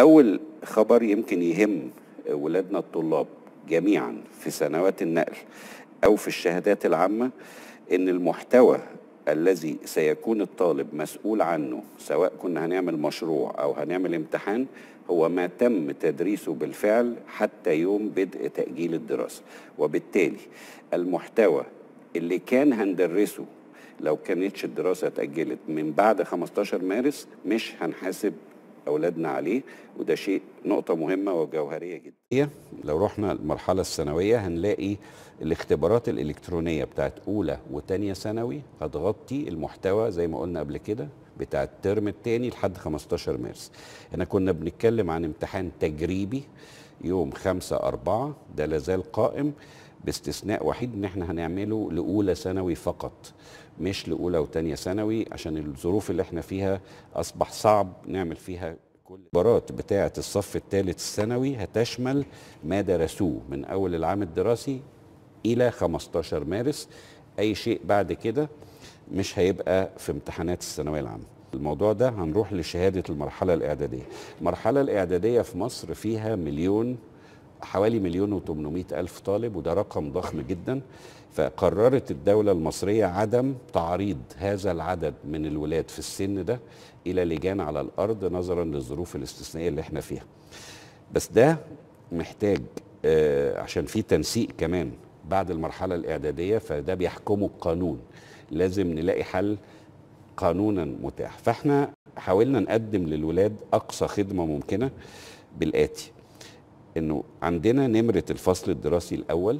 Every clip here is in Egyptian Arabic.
اول خبر يمكن يهم ولادنا الطلاب جميعا في سنوات النقل او في الشهادات العامه ان المحتوى الذي سيكون الطالب مسؤول عنه سواء كنا هنعمل مشروع او هنعمل امتحان هو ما تم تدريسه بالفعل حتى يوم بدء تاجيل الدراسه وبالتالي المحتوى اللي كان هندرسه لو كانتش الدراسه اتاجلت من بعد 15 مارس مش هنحاسب اولادنا عليه وده شيء نقطه مهمه وجوهريه جدا لو رحنا المرحله الثانويه هنلاقي الاختبارات الالكترونيه بتاعت اولى وثانيه ثانوي هتغطي المحتوى زي ما قلنا قبل كده بتاع الترم الثاني لحد 15 مارس احنا كنا بنتكلم عن امتحان تجريبي يوم 5 4 ده لازال قائم باستثناء وحيد ان احنا هنعمله لاولى ثانوي فقط مش لاولى وثانيه ثانوي عشان الظروف اللي احنا فيها اصبح صعب نعمل فيها كل الاختبارات بتاعه الصف الثالث الثانوي هتشمل ما درسوه من اول العام الدراسي الى 15 مارس اي شيء بعد كده مش هيبقى في امتحانات الثانويه العامه الموضوع ده هنروح لشهاده المرحله الاعداديه المرحله الاعداديه في مصر فيها مليون حوالي مليون وتمنمائة ألف طالب وده رقم ضخم جدا فقررت الدولة المصرية عدم تعريض هذا العدد من الولاد في السن ده إلى لجان على الأرض نظرا للظروف الاستثنائية اللي احنا فيها بس ده محتاج آه عشان في تنسيق كمان بعد المرحلة الإعدادية فده بيحكمه القانون لازم نلاقي حل قانونا متاح فاحنا حاولنا نقدم للولاد أقصى خدمة ممكنة بالآتي انه عندنا نمره الفصل الدراسي الاول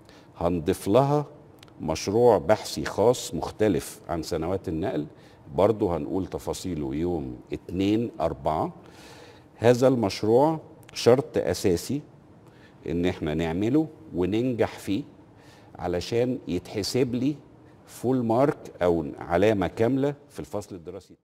هنضيف لها مشروع بحثي خاص مختلف عن سنوات النقل برضه هنقول تفاصيله يوم 2 4 هذا المشروع شرط اساسي ان احنا نعمله وننجح فيه علشان يتحسب لي فول مارك او علامه كامله في الفصل الدراسي